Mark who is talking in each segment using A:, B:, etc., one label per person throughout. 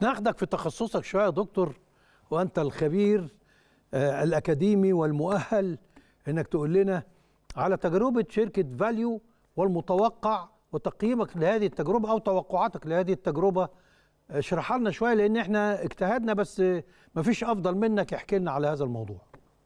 A: ناخدك في تخصصك شويه يا دكتور وانت الخبير آه، الاكاديمي والمؤهل انك تقول لنا على تجربه شركه فاليو والمتوقع وتقييمك لهذه التجربه او توقعاتك لهذه التجربه اشرحها لنا شويه لان احنا اجتهدنا بس ما فيش افضل منك يحكي لنا على هذا الموضوع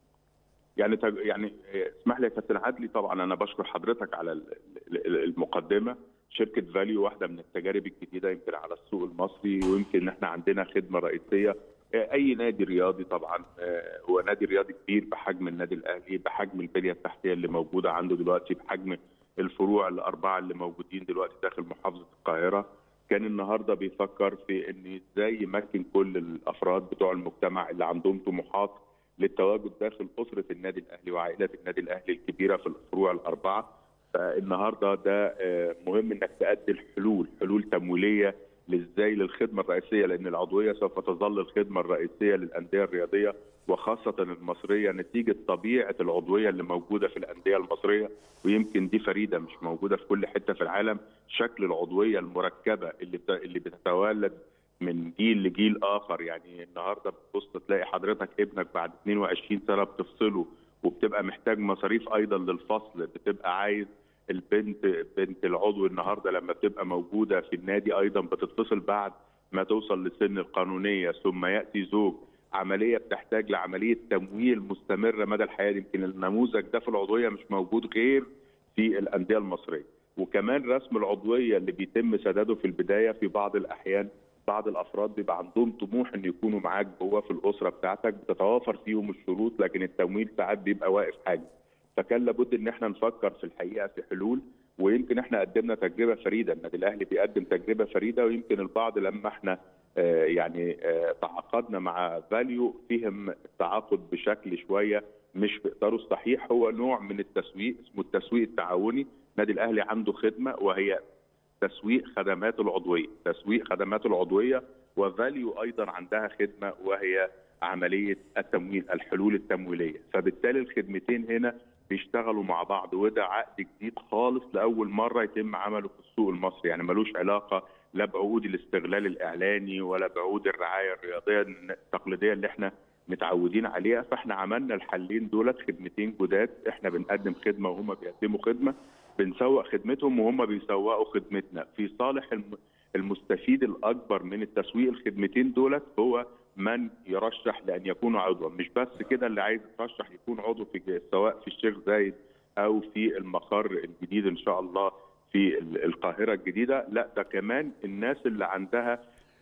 B: يعني تج... يعني اسمح لي يا كابتن عدلي طبعا انا بشكر حضرتك على ال- ال- المقدمه شركه فاليو واحده من التجارب الجديده يمكن على السوق المصري ويمكن احنا عندنا خدمه رئيسيه اي نادي رياضي طبعا آه، هو نادي رياضي كبير بحجم النادي الاهلي بحجم البنيه التحتيه اللي موجوده عنده دلوقتي بحجم الفروع الاربعه اللي موجودين دلوقتي داخل محافظه القاهره كان النهارده بيفكر في ان ازاي يمكن كل الافراد بتوع المجتمع اللي عندهم طموحات للتواجد داخل اسره النادي الاهلي وعائله النادي الاهلي الكبيره في الفروع الاربعه فالنهارده ده آه، مهم انك تقدم حلول حلول تمويليه لازاي للخدمه الرئيسيه لان العضويه سوف تظل الخدمه الرئيسيه للانديه الرياضيه وخاصه المصريه نتيجه طبيعه العضويه اللي موجوده في الانديه المصريه ويمكن دي فريده مش موجوده في كل حته في العالم شكل العضويه المركبه اللي بت- اللي بتتولد من جيل لجيل اخر يعني النهارده بتبص تلاقي حضرتك ابنك بعد 22 سنه بتفصله وبتبقى محتاج مصاريف ايضا للفصل بتبقى عايز البنت بنت العضو النهارده لما بتبقى موجوده في النادي ايضا بتتصل بعد ما توصل لسن القانونيه ثم ياتي زوج عمليه بتحتاج لعمليه تمويل مستمره مدى الحياه يمكن النموذج ده في العضويه مش موجود غير في الانديه المصريه وكمان رسم العضويه اللي بيتم سداده في البدايه في بعض الاحيان بعض الافراد بيبقى عندهم طموح ان يكونوا معاك جوه في الاسره بتاعتك بتتوافر فيهم الشروط لكن التمويل ساعات بيبقى واقف حاجه فكان لابد ان احنا نفكر في الحقيقه في حلول ويمكن احنا قدمنا تجربه فريده النادي الاهلي بيقدم تجربه فريده ويمكن البعض لما احنا آه، يعني آه، تعاقدنا مع فاليو فهم التعاقد بشكل شويه مش في اطاره الصحيح هو نوع من التسويق اسمه التسويق التعاوني النادي الاهلي عنده خدمه وهي تسويق خدمات العضويه تسويق خدمات العضويه وفاليو ايضا عندها خدمه وهي عمليه التمويل الحلول التمويليه فبالتالي الخدمتين هنا بيشتغلوا مع بعض وده عقد جديد خالص لاول مره يتم عمله في السوق المصري يعني ملوش علاقه لا بعقود الاستغلال الاعلاني ولا بعقود الرعايه الرياضيه التقليديه اللي احنا متعودين عليها فاحنا عملنا الحلين دولت خدمتين جداد احنا بنقدم خدمه وهم بيقدموا خدمه بنسوق خدمتهم وهم بيسوقوا خدمتنا في صالح الم- المستفيد الاكبر من التسويق الخدمتين دولت هو من يرشح لان يكون عضوا مش بس كده اللي عايز يترشح يكون عضو في سواء في الشيخ زايد او في المقر الجديد ان شاء الله في ال- القاهره الجديده لا ده كمان الناس اللي عندها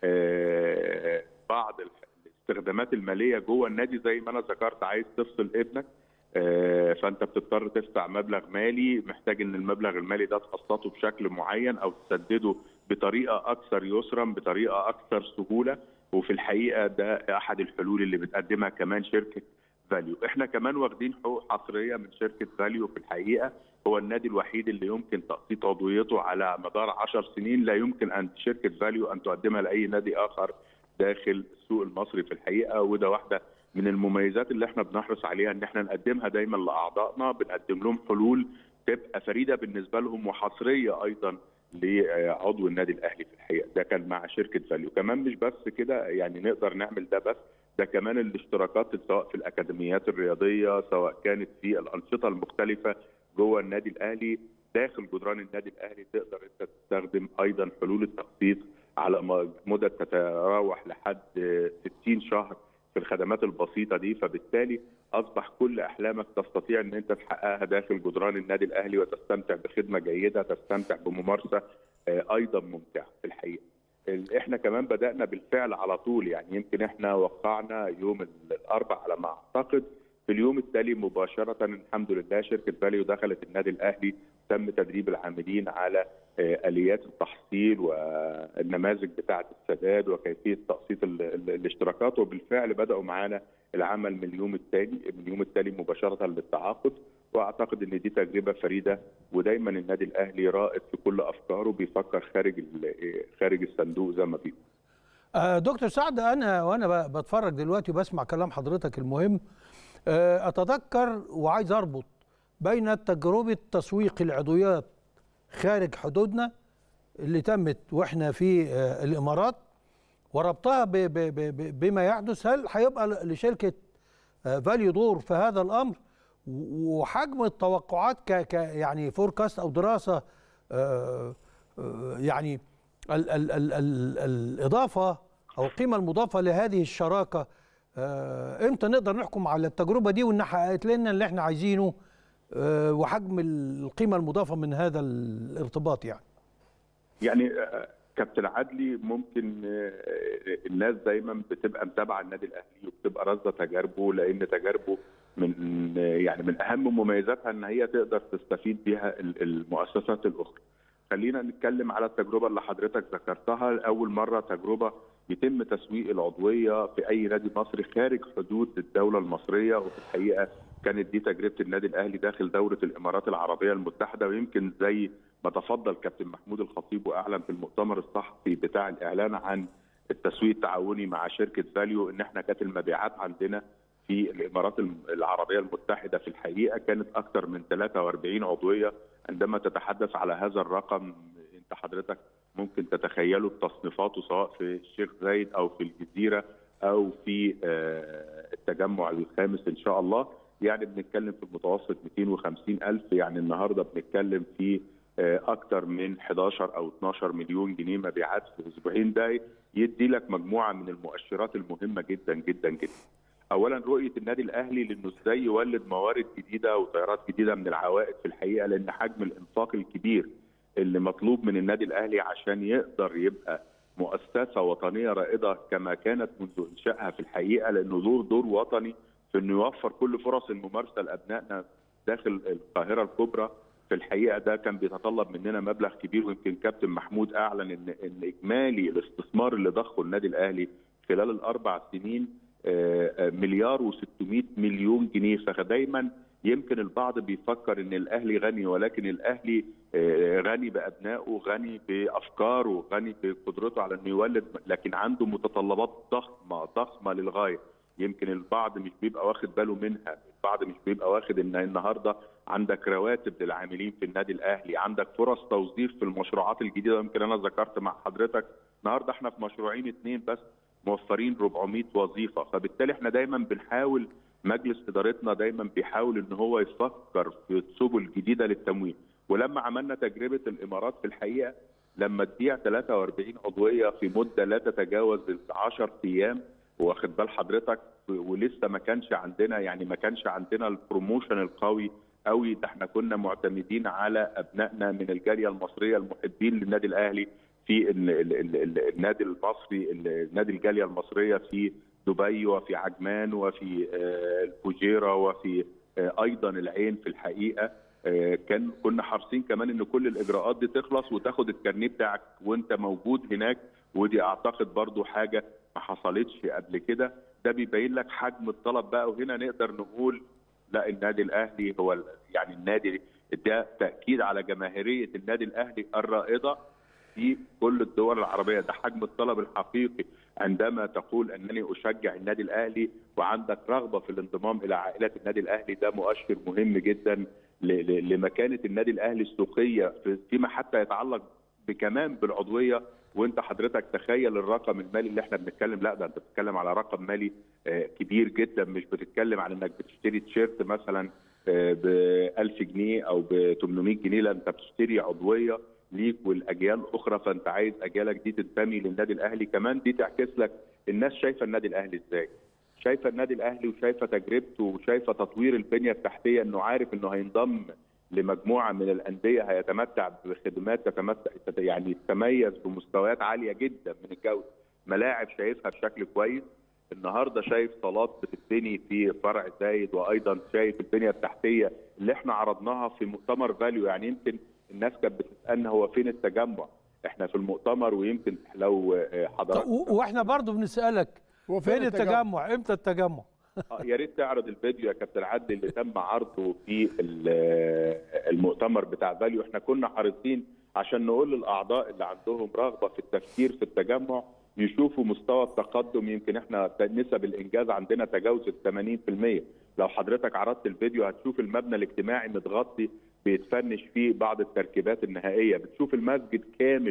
B: آه، بعض ال- الاستخدامات الماليه جوه النادي زي ما انا ذكرت عايز تفصل ابنك آه، فانت بتضطر تدفع مبلغ مالي محتاج ان المبلغ المالي ده تقسطه بشكل معين او تسدده بطريقه اكثر يسرا بطريقه اكثر سهوله وفي الحقيقه ده احد الحلول اللي بتقدمها كمان شركه فاليو احنا كمان واخدين حقوق حصريه من شركه فاليو في الحقيقه هو النادي الوحيد اللي يمكن تقسيط عضويته على مدار 10 سنين لا يمكن ان شركه فاليو ان تقدمها لاي نادي اخر داخل السوق المصري في الحقيقه وده واحده من المميزات اللي احنا بنحرص عليها ان احنا نقدمها دايما لاعضائنا بنقدم لهم حلول تبقى فريده بالنسبه لهم وحصريه ايضا لعضو النادي الاهلي في الحقيقه ده كان مع شركه فاليو كمان مش بس كده يعني نقدر نعمل ده بس ده كمان الاشتراكات سواء في الاكاديميات الرياضيه سواء كانت في الانشطه المختلفه جوه النادي الاهلي داخل جدران النادي الاهلي تقدر انت تستخدم ايضا حلول التخطيط على م- مدى تتراوح لحد 60 شهر في الخدمات البسيطه دي فبالتالي اصبح كل احلامك تستطيع ان انت تحققها داخل جدران النادي الاهلي وتستمتع بخدمه جيده تستمتع بممارسه آه، ايضا ممتعه في الحقيقه. ال- احنا كمان بدانا بالفعل على طول يعني يمكن احنا وقعنا يوم ال- الاربعاء على ما اعتقد في اليوم التالي مباشره الحمد لله شركه فاليو دخلت النادي الاهلي تم تدريب العاملين على آه، اليات التحصيل والنماذج بتاعه السداد وكيفيه تقسيط ال- ال- الاشتراكات وبالفعل بداوا معانا العمل من اليوم التالي من اليوم التالي مباشره للتعاقد واعتقد ان دي تجربه فريده ودايما النادي الاهلي رائد في كل افكاره بيفكر خارج ال- خارج الصندوق زي ما بيقول
A: آه، دكتور سعد انا وانا ب- بتفرج دلوقتي وبسمع كلام حضرتك المهم آه، اتذكر وعايز اربط بين تجربه تسويق العضويات خارج حدودنا اللي تمت واحنا في آه، الامارات وربطها ب ب ب بما يحدث هل هيبقى لشركه فاليو دور في هذا الامر وحجم التوقعات ك ك يعني فوركاست او دراسه يعني ال ال ال ال الاضافه او القيمه المضافه لهذه الشراكه امتى نقدر نحكم على التجربه دي وانها حققت لنا اللي احنا عايزينه وحجم القيمه المضافه من هذا الارتباط يعني
B: يعني كابتن عدلي ممكن الناس دايما بتبقى متابعه النادي الاهلي وبتبقى رصده تجاربه لان تجاربه من يعني من اهم مميزاتها ان هي تقدر تستفيد بها المؤسسات الاخرى. خلينا نتكلم على التجربه اللي حضرتك ذكرتها اول مره تجربه يتم تسويق العضويه في اي نادي مصري خارج حدود الدوله المصريه وفي الحقيقه كانت دي تجربه النادي الاهلي داخل دوله الامارات العربيه المتحده ويمكن زي ما تفضل كابتن محمود الخطيب واعلن في المؤتمر الصحفي بتاع الاعلان عن التسويق التعاوني مع شركه فاليو ان احنا كانت المبيعات عندنا في الامارات العربيه المتحده في الحقيقه كانت اكثر من 43 عضويه عندما تتحدث على هذا الرقم انت حضرتك ممكن تتخيله بتصنيفاته سواء في الشيخ زايد او في الجزيره او في التجمع الخامس ان شاء الله يعني بنتكلم في المتوسط 250 ألف يعني النهارده بنتكلم في أكثر من 11 أو 12 مليون جنيه مبيعات في أسبوعين ده يدي لك مجموعة من المؤشرات المهمة جدا جدا جدا. أولا رؤية النادي الأهلي لأنه إزاي يولد موارد جديدة وتيارات جديدة من العوائد في الحقيقة لأن حجم الإنفاق الكبير اللي مطلوب من النادي الأهلي عشان يقدر يبقى مؤسسة وطنية رائدة كما كانت منذ إنشائها في الحقيقة لأنه دور دور وطني في انه يوفر كل فرص الممارسه لابنائنا داخل القاهره الكبرى في الحقيقه ده كان بيتطلب مننا مبلغ كبير ويمكن كابتن محمود اعلن ان ان اجمالي الاستثمار اللي ضخه النادي الاهلي خلال الاربع سنين مليار و600 مليون جنيه فدايما يمكن البعض بيفكر ان الاهلي غني ولكن الاهلي غني بابنائه غني بافكاره غني بقدرته على انه يولد لكن عنده متطلبات ضخمه ضخمه للغايه يمكن البعض مش بيبقى واخد باله منها البعض مش بيبقى واخد ان النهارده عندك رواتب للعاملين في النادي الاهلي عندك فرص توظيف في المشروعات الجديده يمكن انا ذكرت مع حضرتك النهارده احنا في مشروعين اثنين بس موفرين 400 وظيفه فبالتالي احنا دايما بنحاول مجلس ادارتنا دايما بيحاول ان هو يفكر في سبل جديده للتمويل ولما عملنا تجربه الامارات في الحقيقه لما تبيع 43 عضويه في مده لا تتجاوز ال 10 ايام واخد بال حضرتك ولسه ما كانش عندنا يعني ما كانش عندنا البروموشن القوي قوي ده احنا كنا معتمدين على ابنائنا من الجاليه المصريه المحبين للنادي الاهلي في النادي المصري النادي الجاليه المصريه في دبي وفي عجمان وفي الفجيره وفي ايضا العين في الحقيقه كان كنا حريصين كمان ان كل الاجراءات دي تخلص وتاخد الكارنيه بتاعك وانت موجود هناك ودي اعتقد برضو حاجه ما حصلتش قبل كده ده بيبين لك حجم الطلب بقى وهنا نقدر نقول لا النادي الاهلي هو يعني النادي ده تاكيد على جماهيريه النادي الاهلي الرائده في كل الدول العربيه ده حجم الطلب الحقيقي عندما تقول انني اشجع النادي الاهلي وعندك رغبه في الانضمام الى عائله النادي الاهلي ده مؤشر مهم جدا لمكانه النادي الاهلي السوقيه فيما حتى يتعلق بكمان بالعضويه وانت حضرتك تخيل الرقم المالي اللي احنا بنتكلم لا ده انت بتتكلم على رقم مالي كبير جدا مش بتتكلم على انك بتشتري تيشيرت مثلا ب 1000 جنيه او ب 800 جنيه لا انت بتشتري عضويه ليك والاجيال الاخرى فانت عايز اجيالك دي تنتمي للنادي الاهلي كمان دي تعكس لك الناس شايفه النادي الاهلي ازاي شايفه النادي الاهلي وشايفه تجربته وشايفه تطوير البنيه التحتيه انه عارف انه هينضم لمجموعه من الانديه هيتمتع بخدمات تتمتع يعني تتميز بمستويات عاليه جدا من الجوده ملاعب شايفها بشكل كويس النهارده شايف صالات بتتبني في فرع زايد وايضا شايف البنيه التحتيه اللي احنا عرضناها في مؤتمر فاليو يعني يمكن الناس كانت بتسالنا هو فين التجمع احنا في المؤتمر ويمكن لو حضرتك
A: واحنا برضو بنسالك فين التجمع امتى التجمع
B: يا ريت تعرض الفيديو يا كابتن عدلي اللي تم عرضه في المؤتمر بتاع فاليو احنا كنا حريصين عشان نقول للاعضاء اللي عندهم رغبه في التفكير في التجمع يشوفوا مستوى التقدم يمكن احنا نسب الانجاز عندنا تجاوزت 80% لو حضرتك عرضت الفيديو هتشوف المبنى الاجتماعي متغطي بيتفنش فيه بعض التركيبات النهائيه بتشوف المسجد كامل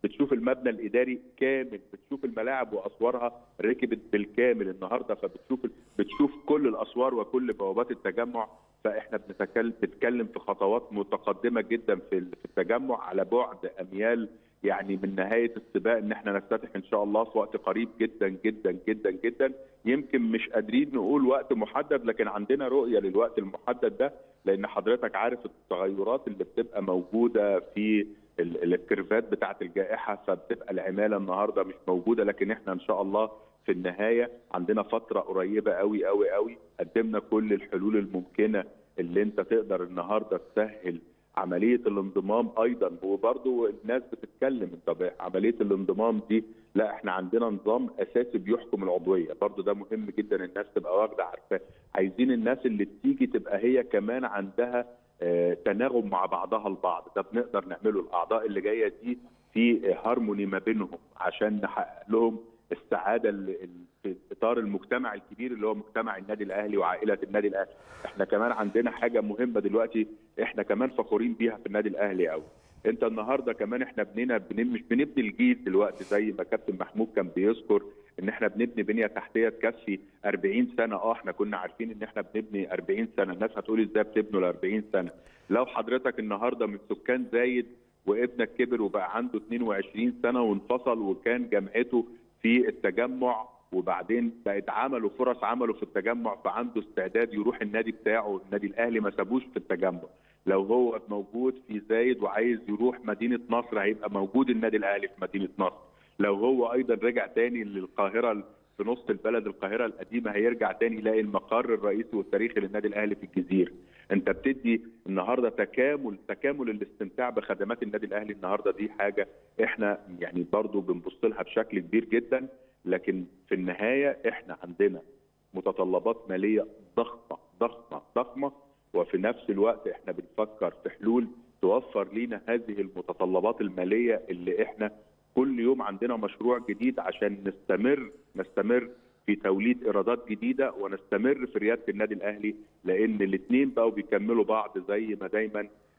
B: بتشوف المبنى الاداري كامل بتشوف الملاعب واسوارها ركبت بالكامل النهارده فبتشوف بتشوف كل الاسوار وكل بوابات التجمع فاحنا بنتكلم بنتكلم في خطوات متقدمه جدا في في التجمع على بعد اميال يعني من نهايه السباق ان احنا نفتتح ان شاء الله في وقت قريب جدا جدا جدا جدا يمكن مش قادرين نقول وقت محدد لكن عندنا رؤيه للوقت المحدد ده لان حضرتك عارف التغيرات اللي بتبقى موجوده في الكيرفات بتاعه الجائحه فبتبقى العماله النهارده مش موجوده لكن احنا ان شاء الله في النهايه عندنا فتره قريبه قوي قوي قوي قدمنا كل الحلول الممكنه اللي انت تقدر النهارده تسهل عمليه الانضمام ايضا وبرضه الناس بتتكلم طب عمليه الانضمام دي لا احنا عندنا نظام اساسي بيحكم العضويه برضه ده مهم جدا الناس تبقى واخده عارفاه عايزين الناس اللي تيجي تبقى هي كمان عندها آه تناغم مع بعضها البعض ده بنقدر نعمله الاعضاء اللي جايه دي في هارموني ما بينهم عشان نحقق لهم السعاده اللي في اطار المجتمع الكبير اللي هو مجتمع النادي الاهلي وعائله النادي الاهلي احنا كمان عندنا حاجه مهمه دلوقتي احنا كمان فخورين بيها في النادي الاهلي قوي انت النهارده كمان احنا بنينا بن... مش بنبني الجيل دلوقتي زي ما كابتن محمود كان بيذكر ان احنا بنبني بنيه تحتيه تكفي 40 سنه اه احنا كنا عارفين ان احنا بنبني 40 سنه الناس هتقول ازاي بتبنوا ل 40 سنه لو حضرتك النهارده من سكان زايد وابنك كبر وبقى عنده 22 سنه وانفصل وكان جامعته في التجمع وبعدين بقت عملوا فرص عمله في التجمع فعنده استعداد يروح النادي بتاعه النادي الاهلي ما سابوش في التجمع لو هو موجود في زايد وعايز يروح مدينه نصر هيبقى موجود النادي الاهلي في مدينه نصر لو هو ايضا رجع تاني للقاهره في نص البلد القاهره القديمه هيرجع تاني يلاقي المقر الرئيسي والتاريخي للنادي الاهلي في الجزيره انت بتدي النهارده تكامل تكامل الاستمتاع بخدمات النادي الاهلي النهارده دي حاجه احنا يعني برضو بنبص لها بشكل كبير جدا لكن في النهايه احنا عندنا متطلبات ماليه ضخمه ضخمه ضخمه وفي نفس الوقت احنا بنفكر في حلول توفر لينا هذه المتطلبات الماليه اللي احنا كل يوم عندنا مشروع جديد عشان نستمر نستمر في توليد ايرادات جديده ونستمر في رياده النادي الاهلي لان الاثنين بقوا بيكملوا بعض زي ما دايما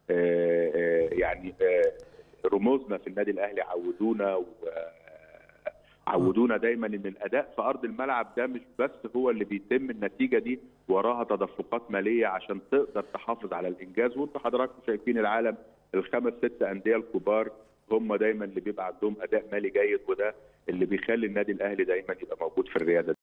B: آآ آآ يعني آآ رموزنا في النادي الاهلي عودونا و عودونا دايما ان الاداء في ارض الملعب ده مش بس هو اللي بيتم النتيجه دي وراها تدفقات ماليه عشان تقدر تحافظ على الانجاز وانتم حضراتكم شايفين العالم الخمس ست انديه الكبار هم دايما اللي بيبقى عندهم اداء مالي جيد وده اللي بيخلي النادي الاهلي دايما يبقى موجود في الرياده